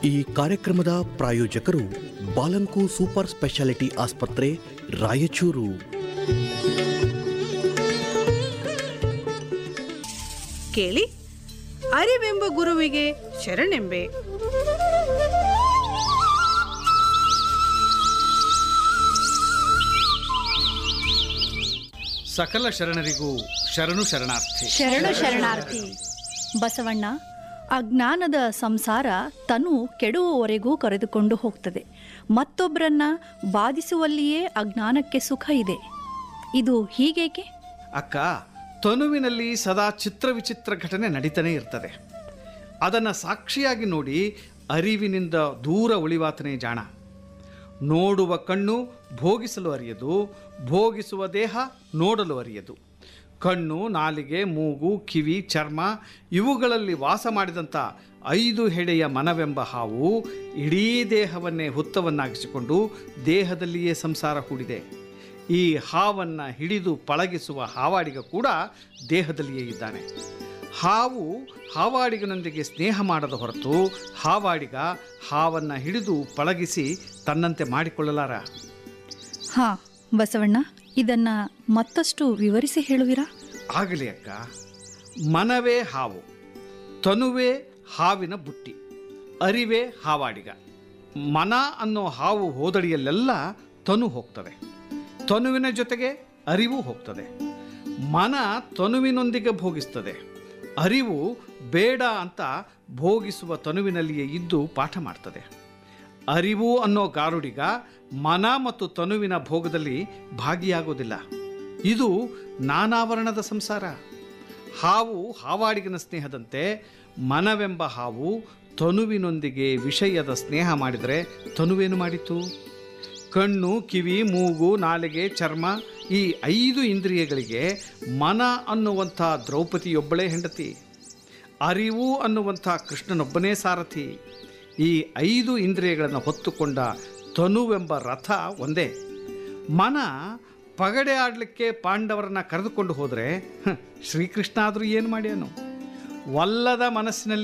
ಈ ಕಾರ್ಯಕ್ರಮದ ಪ್ರಾಯೋಜಕರು ಬಾಲಂಕು ಸೂಪರ್ ಸ್ಪೆಷಾಲಿಟಿ ಆಸ್ಪತ್ರೆ ರಾಯಚೂರು ಕೇಳಿ ಅರಿವೆಂಬ ಗುರುವಿಗೆ ಶರಣೆಂಬೆ ಸಕಲ ಶರಣರಿಗೂ ಶರಣು ಶರಣಾರ್ಥಿ ಶರಣು ಶರಣಾರ್ಥಿ ಬಸವಣ್ಣ ಅಜ್ಞಾನದ ಸಂಸಾರ ತನು ಕೆಡುವವರೆಗೂ ಕರೆದುಕೊಂಡು ಹೋಗ್ತದೆ ಮತ್ತೊಬ್ಬರನ್ನ ಬಾಧಿಸುವಲ್ಲಿಯೇ ಅಜ್ಞಾನಕ್ಕೆ ಸುಖ ಇದೆ ಇದು ಹೀಗೇಕೆ ಅಕ್ಕ ತನುವಿನಲ್ಲಿ ಸದಾ ಚಿತ್ರ ವಿಚಿತ್ರ ಘಟನೆ ನಡೀತಾನೆ ಇರ್ತದೆ ಅದನ್ನು ಸಾಕ್ಷಿಯಾಗಿ ನೋಡಿ ಅರಿವಿನಿಂದ ದೂರ ಉಳಿವಾತನೇ ಜಾಣ ನೋಡುವ ಕಣ್ಣು ಭೋಗಿಸಲು ಅರಿಯದು ಭೋಗಿಸುವ ದೇಹ ನೋಡಲು ಅರಿಯದು ಕಣ್ಣು ನಾಲಿಗೆ ಮೂಗು ಕಿವಿ ಚರ್ಮ ಇವುಗಳಲ್ಲಿ ವಾಸ ಮಾಡಿದಂಥ ಐದು ಹೆಡೆಯ ಮನವೆಂಬ ಹಾವು ಇಡೀ ದೇಹವನ್ನೇ ಹುತ್ತವನ್ನಾಗಿಸಿಕೊಂಡು ದೇಹದಲ್ಲಿಯೇ ಸಂಸಾರ ಹೂಡಿದೆ ಈ ಹಾವನ್ನು ಹಿಡಿದು ಪಳಗಿಸುವ ಹಾವಾಡಿಗ ಕೂಡ ದೇಹದಲ್ಲಿಯೇ ಇದ್ದಾನೆ ಹಾವು ಹಾವಾಡಿಗನೊಂದಿಗೆ ಸ್ನೇಹ ಮಾಡದ ಹೊರತು ಹಾವಾಡಿಗ ಹಾವನ್ನು ಹಿಡಿದು ಪಳಗಿಸಿ ತನ್ನಂತೆ ಮಾಡಿಕೊಳ್ಳಲಾರ ಹಾ ಬಸವಣ್ಣ ಇದನ್ನ ಮತ್ತಷ್ಟು ವಿವರಿಸಿ ಹೇಳುವಿರಾ ಆಗಲಿ ಅಕ್ಕ ಮನವೇ ಹಾವು ತನುವೇ ಹಾವಿನ ಬುಟ್ಟಿ ಅರಿವೇ ಹಾವಾಡಿಗ ಮನ ಅನ್ನೋ ಹಾವು ಹೋದಡಿಯಲ್ಲೆಲ್ಲ ತನು ಹೋಗ್ತದೆ ತನುವಿನ ಜೊತೆಗೆ ಅರಿವು ಹೋಗ್ತದೆ ಮನ ತನುವಿನೊಂದಿಗೆ ಭೋಗಿಸ್ತದೆ ಅರಿವು ಬೇಡ ಅಂತ ಭೋಗಿಸುವ ತನುವಿನಲ್ಲಿಯೇ ಇದ್ದು ಪಾಠ ಮಾಡ್ತದೆ ಅರಿವು ಅನ್ನೋ ಗಾರುಡಿಗ ಮನ ಮತ್ತು ತನುವಿನ ಭೋಗದಲ್ಲಿ ಭಾಗಿಯಾಗೋದಿಲ್ಲ ಇದು ನಾನಾವರಣದ ಸಂಸಾರ ಹಾವು ಹಾವಾಡಿಗನ ಸ್ನೇಹದಂತೆ ಮನವೆಂಬ ಹಾವು ತನುವಿನೊಂದಿಗೆ ವಿಷಯದ ಸ್ನೇಹ ಮಾಡಿದರೆ ತನುವೇನು ಮಾಡಿತು ಕಣ್ಣು ಕಿವಿ ಮೂಗು ನಾಲಿಗೆ ಚರ್ಮ ಈ ಐದು ಇಂದ್ರಿಯಗಳಿಗೆ ಮನ ಅನ್ನುವಂಥ ದ್ರೌಪದಿಯೊಬ್ಬಳೇ ಹೆಂಡತಿ ಅರಿವು ಅನ್ನುವಂಥ ಕೃಷ್ಣನೊಬ್ಬನೇ ಸಾರಥಿ ಈ ಐದು ಇಂದ್ರಿಯಗಳನ್ನು ಹೊತ್ತುಕೊಂಡ ತನುವೆಂಬ ರಥ ಒಂದೇ ಮನ ಪಗಡೆ ಆಡಲಿಕ್ಕೆ ಪಾಂಡವರನ್ನ ಕರೆದುಕೊಂಡು ಹೋದರೆ ಶ್ರೀಕೃಷ್ಣ ಆದರೂ ಏನು ಮಾಡ್ಯಾನು ಒಲ್ಲದ ಮನಸ್ಸಿನಲ್ಲಿ